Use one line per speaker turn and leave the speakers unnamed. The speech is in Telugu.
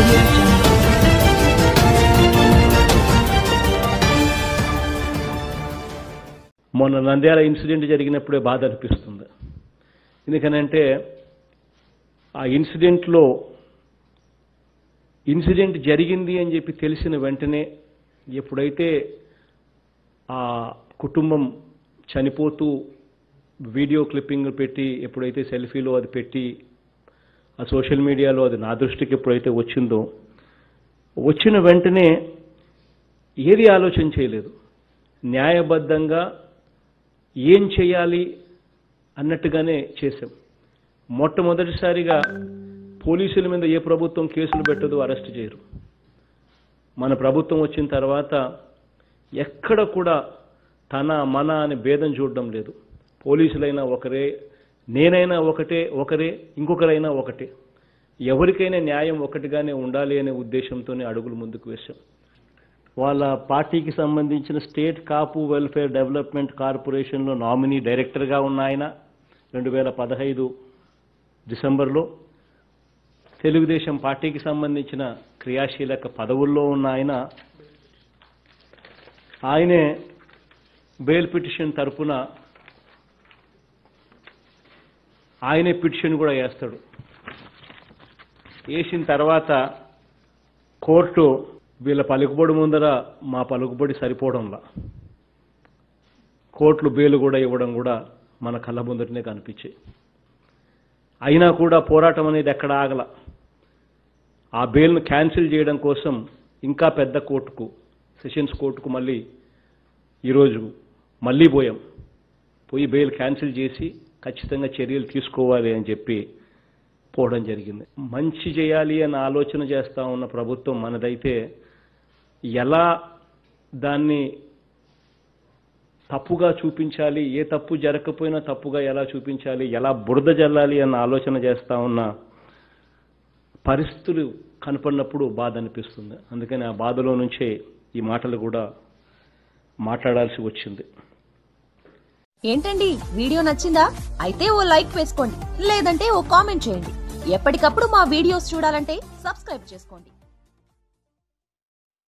audio jungle.
మొన్న నంద్యాల ఇన్సిడెంట్ జరిగినప్పుడే బాధ అనిపిస్తుంది ఎందుకనంటే ఆ ఇన్సిడెంట్లో ఇన్సిడెంట్ జరిగింది అని చెప్పి తెలిసిన వెంటనే ఎప్పుడైతే ఆ కుటుంబం చనిపోతూ వీడియో క్లిప్పింగ్ పెట్టి ఎప్పుడైతే సెల్ఫీలో అది పెట్టి ఆ సోషల్ మీడియాలో అది నా దృష్టికి ఎప్పుడైతే వచ్చిందో వచ్చిన వెంటనే ఏది ఆలోచన చేయలేదు న్యాయబద్ధంగా ఏం చేయాలి అన్నట్టుగానే చేశాం మొట్టమొదటిసారిగా పోలీసుల మీద ఏ ప్రభుత్వం కేసులు పెట్టదు అరెస్ట్ చేయరు మన ప్రభుత్వం వచ్చిన తర్వాత ఎక్కడ కూడా తన మన అని భేదం చూడడం లేదు పోలీసులైనా ఒకరే నేనైనా ఒకటే ఒకరే ఇంకొకరైనా ఒకటే ఎవరికైనా న్యాయం ఒకటిగానే ఉండాలి అనే ఉద్దేశంతోనే అడుగులు ముందుకు వేశాం వాళ్ళ పార్టీకి సంబంధించిన స్టేట్ కాపు వెల్ఫేర్ డెవలప్మెంట్ కార్పొరేషన్లో నామినీ డైరెక్టర్గా ఉన్న ఆయన రెండు వేల పదహైదు డిసెంబర్లో తెలుగుదేశం పార్టీకి సంబంధించిన క్రియాశీలక పదవుల్లో ఉన్న ఆయన ఆయనే బెయిల్ పిటిషన్ తరపున ఆయనే పిటిషన్ కూడా వేస్తాడు వేసిన తర్వాత కోర్టు వీళ్ళ పలుకుబడి ముందర మా పలుకుబడి సరిపోవడంలా కోర్టులు బెయిల్ కూడా ఇవ్వడం కూడా మన కళ్ళ ముందరనే కనిపించాయి అయినా కూడా పోరాటం అనేది ఎక్కడ ఆగల ఆ బెయిల్ను క్యాన్సిల్ చేయడం కోసం ఇంకా పెద్ద కోర్టుకు సెషన్స్ కోర్టుకు మళ్ళీ ఈరోజు మళ్ళీ పోయాం పోయి బెయిల్ క్యాన్సిల్ చేసి ఖచ్చితంగా చర్యలు తీసుకోవాలి అని చెప్పి పోవడం జరిగింది మంచి చేయాలి అన్న ఆలోచన చేస్తా ఉన్న ప్రభుత్వం మనదైతే ఎలా దాన్ని తప్పుగా చూపించాలి ఏ తప్పు జరగకపోయినా తప్పుగా ఎలా చూపించాలి ఎలా బురద జల్లాలి అన్న ఆలోచన చేస్తా ఉన్న పరిస్థితులు కనపడినప్పుడు బాధ అనిపిస్తుంది అందుకని ఆ బాధలో నుంచే ఈ మాటలు కూడా మాట్లాడాల్సి వచ్చింది
ఏంటండి వీడియో నచ్చిందా అయితే ఓ లైక్ వేసుకోండి లేదంటే ఓ కామెంట్ చేయండి ఎప్పటికప్పుడు మా వీడియోస్ చూడాలంటే సబ్స్క్రైబ్ చేసుకోండి